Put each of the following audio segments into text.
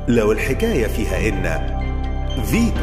لو الحكاية فيها إن فيتو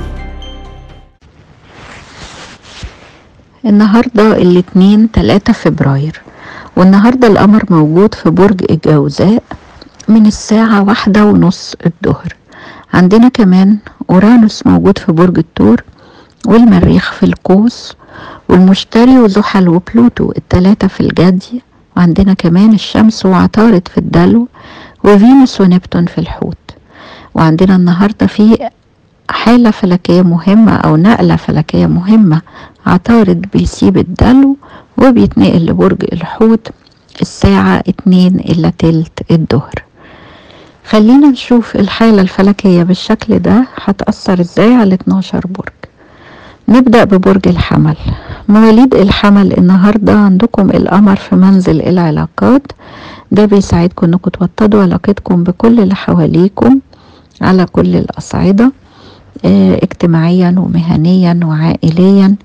النهاردة الاثنين 3 فبراير والنهاردة القمر موجود في برج الجوزاء من الساعة واحدة ونص الظهر عندنا كمان أورانوس موجود في برج الثور والمريخ في القوس والمشتري وزحل وبلوتو التلاتة في الجدي وعندنا كمان الشمس وعطارد في الدلو وفينوس ونبتون في الحوت وعندنا النهاردة في حالة فلكية مهمة أو نقلة فلكية مهمة عطارد بيسيب الدلو وبيتنقل لبرج الحوت الساعة اتنين إلا تلت الظهر خلينا نشوف الحالة الفلكية بالشكل ده هتأثر ازاي على 12 برج نبدأ ببرج الحمل مواليد الحمل النهاردة عندكم القمر في منزل العلاقات ده بيساعدكم انكم توطدوا علاقتكم بكل اللي حواليكم على كل الأصعدة اه اجتماعيا ومهنيا وعائليا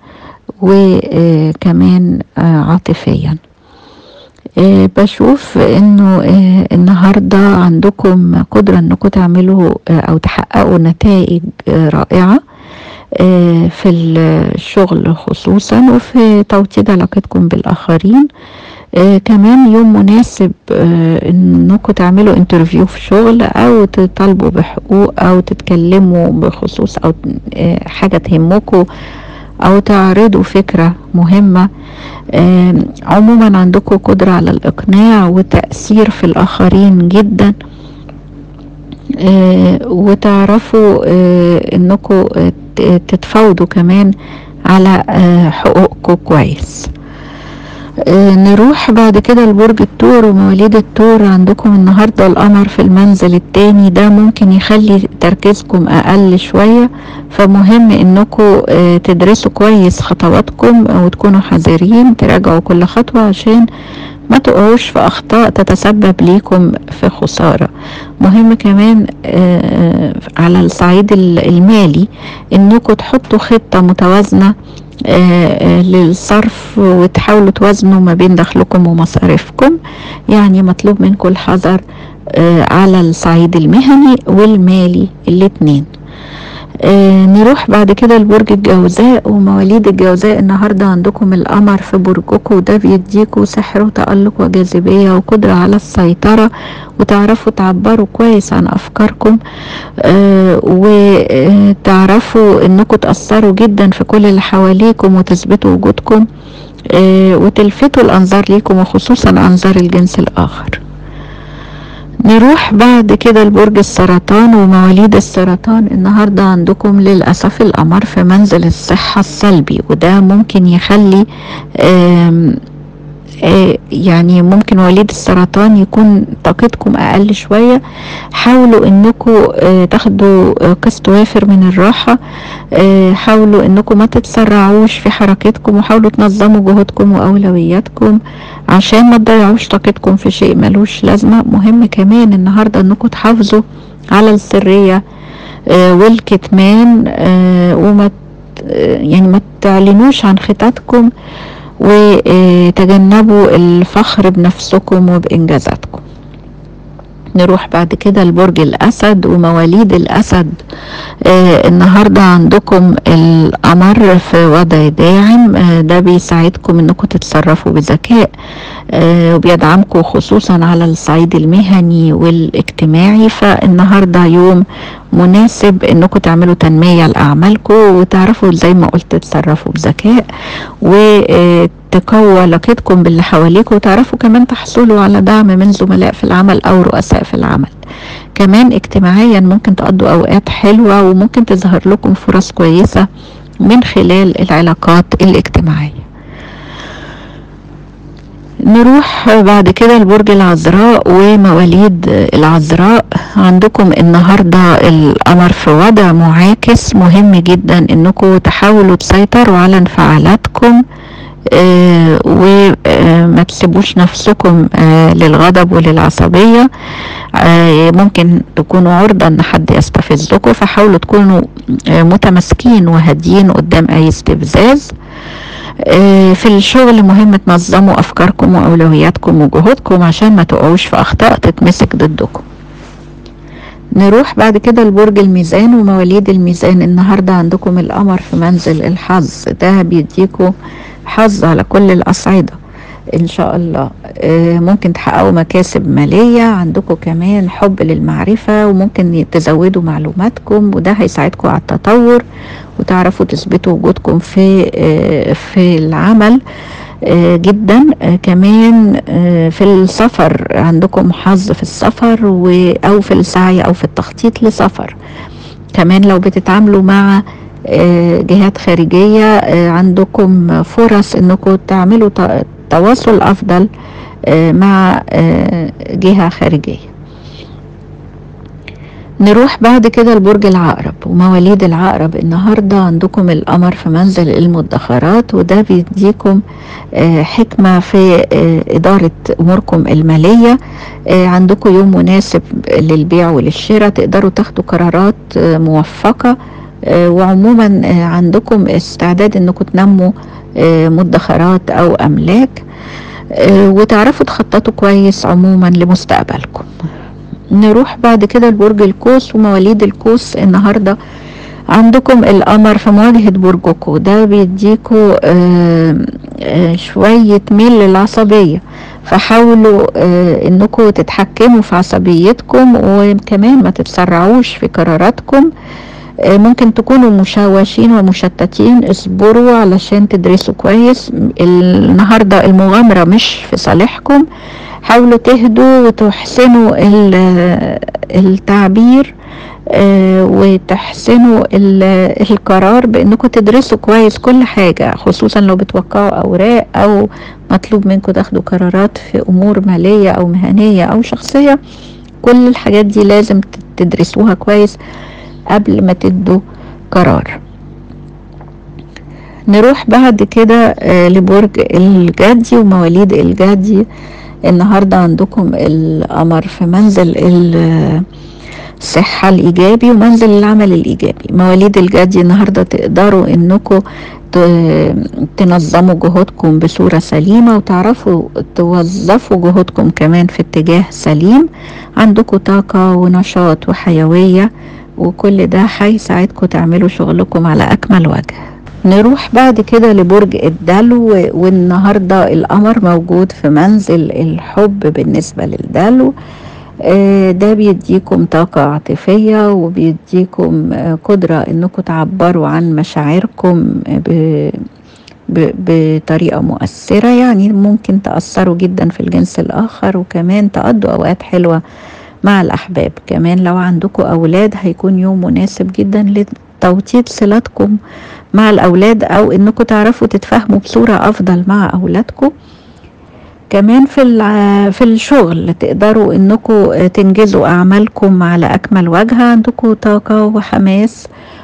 وكمان اه عاطفيا اه بشوف انه النهاردة عندكم قدرة انكم تعملوا او تحققوا نتائج رائعة في الشغل خصوصا وفي توطيد علاقتكم بالآخرين آه كمان يوم مناسب آه انكم تعملوا انترفيو في شغل او تطالبوا بحقوق او تتكلموا بخصوص او آه حاجة تهمكم او تعرضوا فكرة مهمة آه عموما عندكم قدرة على الاقناع وتأثير في الاخرين جدا آه وتعرفوا آه انكم تتفاوضوا كمان على آه حقوقكم كويس نروح بعد كده لبرج الثور ومواليد الثور عندكم النهارده القمر في المنزل التاني ده ممكن يخلي تركيزكم اقل شويه فمهم انكم تدرسوا كويس خطواتكم وتكونوا حذرين تراجعوا كل خطوه عشان ما تقعوش في اخطاء تتسبب ليكم في خساره مهم كمان على الصعيد المالي انكم تحطوا خطه متوازنه للصرف وتحاولوا توازنوا ما بين دخلكم ومصاريفكم يعني مطلوب منكم الحذر على الصعيد المهني والمالي الاتنين آه نروح بعد كده لبرج الجوزاء ومواليد الجوزاء النهارده عندكم القمر في برجكم وده بيديكوا سحر وتألق وجاذبية وقدرة على السيطرة وتعرفوا تعبروا كويس عن أفكاركم آه وتعرفوا انكم تأثروا جدا في كل اللي حواليكم وتثبتوا وجودكم آه وتلفتوا الأنظار ليكم وخصوصا أنظار الجنس الآخر نروح بعد كده لبرج السرطان ومواليد السرطان النهارده عندكم للاسف القمر في منزل الصحه السلبي وده ممكن يخلي آم آم يعني ممكن وليد السرطان يكون طاقتكم اقل شويه حاولوا انكم تاخدوا قسط وافر من الراحه حاولوا انكم ما تتسرعوش في حركتكم وحاولوا تنظموا جهودكم واولوياتكم عشان ما تضيعوش طاقتكم في شيء ملوش لازمه مهم كمان النهارده انكم تحافظوا على السريه والكتمان وما يعني ما تعلنوش عن خططكم وتجنبوا الفخر بنفسكم وبإنجازاتكم نروح بعد كده لبرج الأسد ومواليد الأسد آه النهاردة عندكم القمر في وضع داعم آه ده بيساعدكم انكم تتصرفوا بذكاء آه وبيدعمكم خصوصا على الصعيد المهني والاجتماعي فالنهاردة يوم مناسب انكم تعملوا تنمية لأعمالكم وتعرفوا زي ما قلت تتصرفوا بذكاء وتقوى علاقتكم باللي حواليكم وتعرفوا كمان تحصلوا على دعم من زملاء في العمل أو رؤساء في العمل كمان اجتماعيا ممكن تقضوا أوقات حلوة وممكن تظهر لكم فرص كويسة من خلال العلاقات الاجتماعية نروح بعد كده لبرج العذراء ومواليد العذراء عندكم النهاردة القمر في وضع معاكس مهم جدا انكم تحاولوا تسيطروا على انفعالاتكم آه وما تسيبوش نفسكم آه للغضب وللعصبية آه ممكن تكونوا عرضة ان حد يستفزكم فحاولوا تكونوا متماسكين وهاديين قدام اي استفزاز في الشغل مهم تنظموا افكاركم واولوياتكم وجهودكم عشان ما تقعوش في اخطاء تتمسك ضدكم نروح بعد كده لبرج الميزان ومواليد الميزان النهارده عندكم القمر في منزل الحظ ده بيديكوا حظ على كل الأصعدة إن شاء الله آه، ممكن تحققوا مكاسب مالية عندكم كمان حب للمعرفة وممكن تزودوا معلوماتكم وده هيساعدكم على التطور وتعرفوا تثبتوا وجودكم في آه، في العمل آه، جدا آه، كمان آه، في السفر عندكم حظ في السفر و- او في السعي او في التخطيط لسفر كمان لو بتتعاملوا مع آه، جهات خارجية آه، عندكم فرص انكم تعملوا ت- تواصل افضل آه، مع آه، جهة خارجية نروح بعد كده لبرج العقرب ومواليد العقرب النهاردة عندكم القمر في منزل المدخرات وده بيديكم آه، حكمة في آه، إدارة أموركم المالية آه، عندكم يوم مناسب للبيع وللشراء تقدروا تاخدوا قرارات آه، موفقة آه، وعموما آه، عندكم استعداد انكم تنموا آه، مدخرات او املاك آه، وتعرفوا تخططوا كويس عموما لمستقبلكم نروح بعد كده لبرج القوس ومواليد القوس النهارده عندكم القمر في مواجهة برجكم ده بيديكوا آه، آه، شوية ميل للعصبية فحاولوا آه، انكم تتحكموا في عصبيتكم وكمان ما تتسرعوش في قراراتكم آه، ممكن تكونوا مشوشين ومشتتين اصبروا علشان تدرسوا كويس النهاردة المغامرة مش في صالحكم حاولوا تهدوا وتحسنوا ال- التعبير آه، وتحسنوا ال- القرار بانكم تدرسوا كويس كل حاجة خصوصا لو بتوقعوا اوراق او مطلوب منكم تاخدوا قرارات في امور مالية او مهنية او شخصية كل الحاجات دي لازم تدرسوها كويس قبل ما تدوا قرار نروح بعد كده آه، لبرج الجدي ومواليد الجدي النهاردة عندكم القمر في منزل ال- الصحة الإيجابي ومنزل العمل الإيجابي مواليد الجدي النهاردة تقدروا إنكم ت- تنظموا جهودكم بصورة سليمة وتعرفوا توظفوا جهودكم كمان في اتجاه سليم عندكم طاقة ونشاط وحيوية وكل ده هيساعدكم تعملوا شغلكم على أكمل وجه نروح بعد كده لبرج الدلو والنهاردة القمر موجود في منزل الحب بالنسبة للدلو آه، ده بيديكم طاقة عاطفية وبيديكم آه، قدرة انكم تعبروا عن مشاعركم ب- ب- بطريقة مؤثرة يعني ممكن تأثروا جدا في الجنس الآخر وكمان تقضوا أوقات حلوة مع الأحباب كمان لو عندكم أولاد هيكون يوم مناسب جدا لتوطيد صلاتكم مع الأولاد أو إنكم تعرفوا تتفاهموا بصورة أفضل مع أولادكم كمان في الع- في الشغل تقدروا انكم تنجزوا اعمالكم على اكمل وجه عندكم طاقه وحماس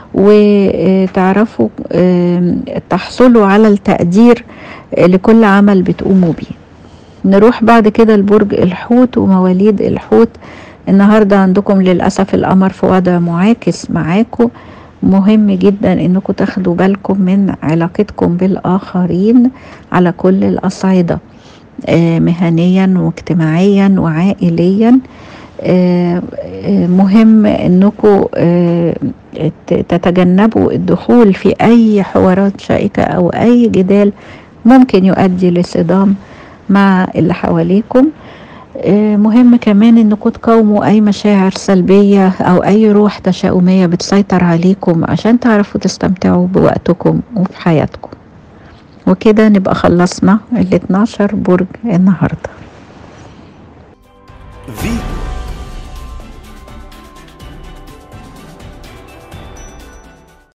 وتعرفوا آم، تحصلوا على التقدير لكل عمل بتقوموا بيه نروح بعد كده لبرج الحوت ومواليد الحوت النهارده عندكم للاسف القمر في وضع معاكس معاكم مهم جدا انكم تاخدوا بالكم من علاقتكم بالاخرين على كل الاصعده آه، مهنيا واجتماعيا وعائليا آه، آه، مهم انكم آه، ت- تتجنبوا الدخول في اي حوارات شائكة او اي جدال ممكن يؤدي لصدام مع اللي حواليكم آه، مهم كمان انكم تقاوموا اي مشاعر سلبية او اي روح تشاؤمية بتسيطر عليكم عشان تعرفوا تستمتعوا بوقتكم وفي حياتكم وكده نبقى خلصنا ال 12 برج النهارده